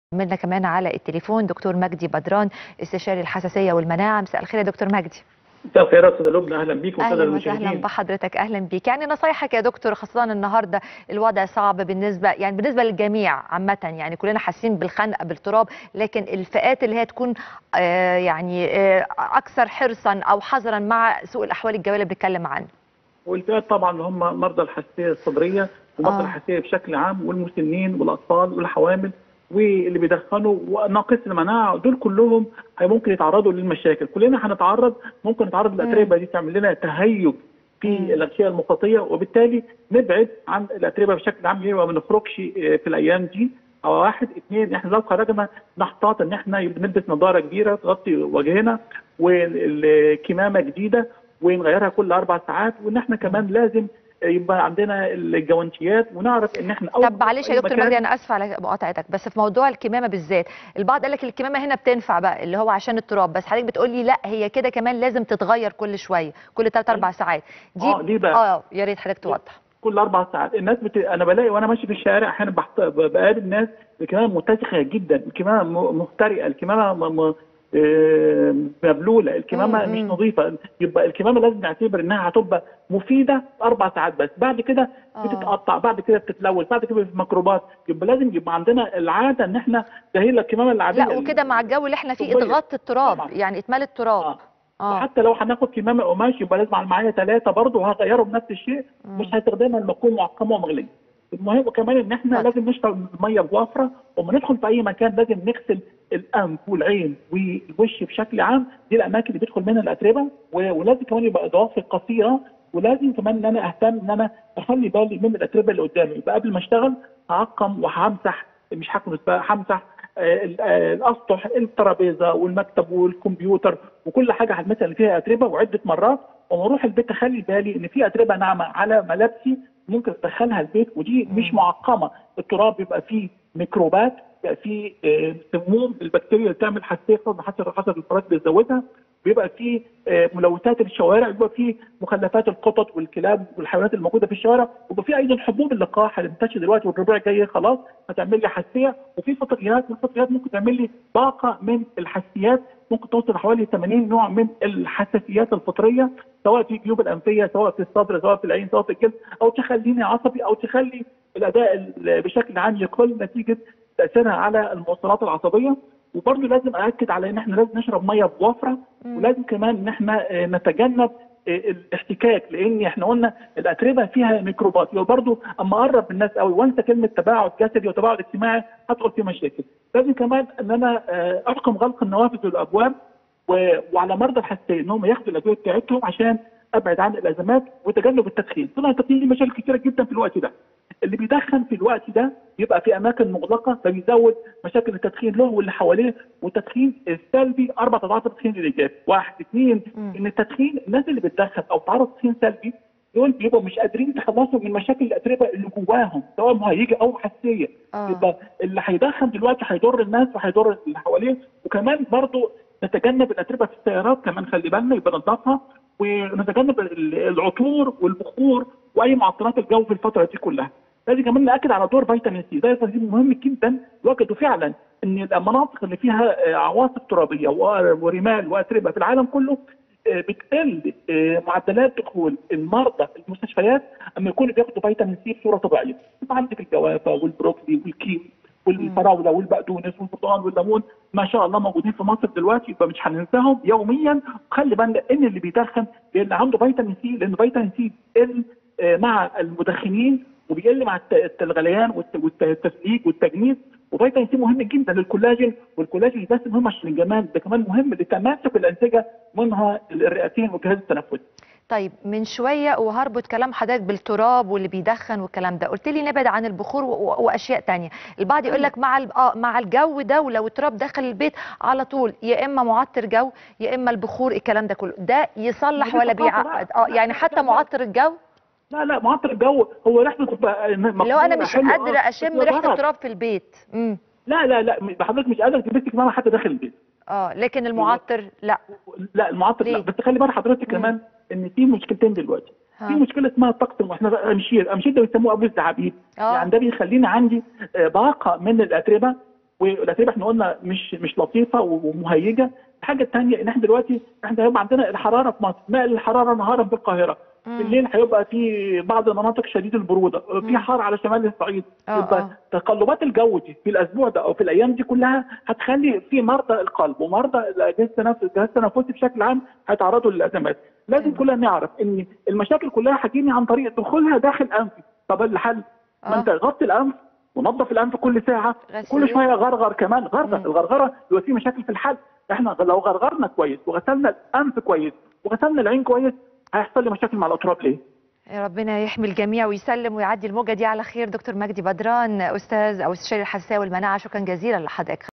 منا كمان على التليفون دكتور مجدي بدران استشاري الحساسيه والمناعه مساء الخير يا دكتور مجدي مساء الخير يا استاذ لبنى اهلا بيك والساده اهلا وسهلا المشاهدين بحضرتك اهلا بيك يعني نصايحك يا دكتور خاصه النهارده الوضع صعب بالنسبه يعني بالنسبه للجميع عامه يعني كلنا حاسين بالخنقه بالتراب لكن الفئات اللي هي تكون آه يعني آه اكثر حرصا او حذرا مع سوء الاحوال الجويه اللي بنتكلم عنه والفئات طبعا اللي هم مرضى الحساسيه الصدريه ومرضى آه. الحساسيه بشكل عام والمسنين والاطفال والحوامل واللي بيدخنوا وناقص المناعه دول كلهم هي ممكن يتعرضوا للمشاكل كلنا هنتعرض ممكن نتعرض للاتربه دي تعمل لنا تهيج في مم. الاغشيه المخاطيه وبالتالي نبعد عن الاتربه بشكل عام ما بنخرجش في الايام دي او واحد اثنين احنا لو خرجنا نحتاط ان احنا نلبس نظاره كبيره تغطي وجهنا والكمامه جديده ونغيرها كل اربع ساعات وان احنا كمان لازم يبقى عندنا الجوانتيات ونعرف ان احنا أول طب معلش يا أي دكتور مكان- مجدي انا اسفه على مقاطعتك بس في موضوع الكمامه بالذات البعض قال لك الكمامه هنا بتنفع بقى اللي هو عشان التراب بس حضرتك بتقول لي لا هي كده كمان لازم تتغير كل شويه كل 3 4 ساعات دي آه، دي بقى. اه يا ريت حضرتك توضح كل اربع ساعات الناس بت... انا بلاقي وانا ماشي في الشارع احيانا بحت... بقابل ناس الكمامه متسخه جدا الكمامه م... مخترقه الكمامه م... م... آه، مبلوله الكمامه مم، مش مم. نظيفه يبقى الكمامه لازم نعتبر انها هتبقى مفيده اربع ساعات بس بعد كده آه. بتتقطع بعد كده بتتلوث بعد كده في ميكروبات يبقى لازم يبقى عندنا العاده ان احنا تهيئ الكمامه العاديه لا وكده مع الجو اللي احنا فيه طبية. اتغطى التراب طبعاً. يعني اتمال التراب آه. اه وحتى لو هناخد كمامه قماش يبقى لازم على معايا ثلاثه برضه وهغيره بنفس الشيء مم. مش هستخدمها لما تكون معقمه ومغليه. المهم كمان ان احنا اتفضل. لازم نشرب الميه بوفره وما ندخل في اي مكان لازم نغسل الانف والعين والوش بشكل عام دي الاماكن اللي بيدخل منها الاتربه و- ولازم كمان يبقى ضوافر قصيره ولازم كمان ان انا اهتم ان انا اخلي بالي من الاتربه اللي قدامي يبقى قبل ما اشتغل هعقم وهمسح مش هكنس بقى همسح آه، ال- آه، الاسطح الترابيزه والمكتب والكمبيوتر وكل حاجه هلمسها اللي فيها اتربه وعده مرات وما اروح البيت اخلي بالي ان في اتربه ناعمه على ملابسي ممكن ادخلها البيت ودي مش معقمه التراب بيبقى فيه ميكروبات بيبقى فيه آه، سموم البكتيريا اللي بتعمل حساسيه حسب حسب الفرات بيزودها بيبقى فيه آه، ملوثات الشوارع بيبقى فيه مخلفات القطط والكلاب والحيوانات الموجوده في الشوارع وبيبقى فيه ايضا حبوب اللقاح اللي منتشره دلوقتي والربيع الجاي خلاص هتعمل لي حساسيه وفي فطريات والفطريات ممكن تعمل لي باقه من الحساسيات ممكن توصل حوالي 80 نوع من الحساسيات الفطريه سواء في الجيوب الانفيه سواء في الصدر سواء في العين سواء في الجلد او تخليني عصبي او تخلي الاداء ال- بشكل عام يقل نتيجه تاثيرها على الموصلات العصبيه وبرضه لازم ااكد على ان احنا لازم نشرب ميه بوفره مم. ولازم كمان ان احنا آه، نتجنب آه، الاحتكاك لان احنا قلنا الاتربه فيها ميكروبات يبقى برضه اما اقرب من الناس قوي وانسى كلمه تباعد جسدي وتباعد اجتماعي هدخل في مشاكل لازم كمان ان انا آه، احكم غلق النوافذ والابواب و- وعلى مرضى الحساسيه ان هم ياخدوا الادويه بتاعتهم عشان ابعد عن الازمات وتجنب التدخين طبعا التدخين ليه مشاكل كتيره جدا في الوقت ده اللي بيدخن في الوقت ده يبقى في اماكن مغلقه فبيزود مشاكل التدخين له واللي حواليه والتدخين السلبي اربع اضعاف التدخين الايجابي واحد اثنين مم. ان التدخين الناس اللي بتدخن او تعرض تدخين سلبي دول بيبقوا مش قادرين يتخلصوا من مشاكل الاتربه اللي جواهم سواء مهيجه او حساسيه آه. يبقى اللي هيدخن دلوقتي هيضر الناس وهيضر اللي حواليه وكمان برضو نتجنب الاتربه في السيارات كمان خلي بالنا يبقى ننضفها ونتجنب ال- العطور والبخور واي معطرات الجو في الفتره دي كلها. لازم كمان ناكد على دور فيتامين سي، ده فيتامين مهم جدا وجدوا فعلا ان المناطق اللي فيها آه، عواصف ترابيه و- ورمال واتربه في العالم كله آه، بتقل آه، معدلات دخول المرضى المستشفيات اما يكونوا بياخدوا فيتامين سي بصوره طبيعيه. يبقى عندك الجوافه والبروكلي والكيوي والفراوله والبقدونس والبرتقال والليمون ما شاء الله موجودين في مصر دلوقتي يبقى مش هننساهم يوميا وخلي بالنا ان اللي بيدخن لان عنده فيتامين سي لان فيتامين سي بيقل آه، مع المدخنين وبيقل مع الت- الت- الغليان والت- والتسليك والتجميد وفيتامين سي مهم جدا للكولاجين والكولاجين مش بس مهم عشان الجمال ده كمان مهم لتماسك الانسجه منها الرئتين والجهاز التنفسي طيب من شويه وهربط كلام حضرتك بالتراب واللي بيدخن والكلام ده قلت لي نبعد عن البخور و- و- واشياء تانية البعض يقول لك مع ال- اه مع الجو ده ولو التراب دخل البيت على طول يا اما معطر جو يا اما البخور الكلام ده كله ده يصلح دي ولا ثقافة بيعقد بقى. اه يعني لا، حتى لا، لا. معطر الجو لا لا معطر الجو هو ريحته تبقى اللي هو انا مش حلوة، آه، قادره اشم بس ريحه غلط. التراب في البيت امم لا لا لا حضرتك مش قادر تمسك كمامه حتى داخل البيت اه لكن المعطر لا لا المعطر لا ليه؟ بس خلي بال حضرتك مم. كمان ان في مشكلتين دلوقتي ها. في مشكله اسمها الطقس احنا امشير امشير ده بيسموه ابو الزعابيب اه يعني ده بيخليني عندي آه، باقه من الاتربه والاتربه احنا قلنا مش مش لطيفه ومهيجه الحاجه الثانيه ان احنا دلوقتي احنا هيبقى عندنا الحراره في مصر مائل الحراره نهارا في القاهره مم. بالليل هيبقى في بعض المناطق شديد البروده في مم. حر على شمال الصعيد آه، يبقى آه. تقلبات الجو دي في الاسبوع ده او في الايام دي كلها هتخلي في مرضى القلب ومرضى الاجهزه التنفس الجهاز التنفسي بشكل عام هيتعرضوا للازمات لازم تمام. كلنا نعرف ان المشاكل كلها هتجيني عن طريق دخولها داخل انفي طب الحل ما آه. انت غطي الانف ونظف الانف كل ساعه غسيل. كل شويه غرغر كمان غرغر مم. الغرغره بيبقى فيه مشاكل في الحلق احنا لو غرغرنا كويس وغسلنا الانف كويس وغسلنا العين كويس هيحصل لي مشاكل مع الاطراف ليه؟ يا ربنا يحمي الجميع ويسلم ويعدي الموجة دي على خير دكتور مجدي بدران أستاذ أو استشاري الحساسية والمناعة شكرا جزيلا لحضرتك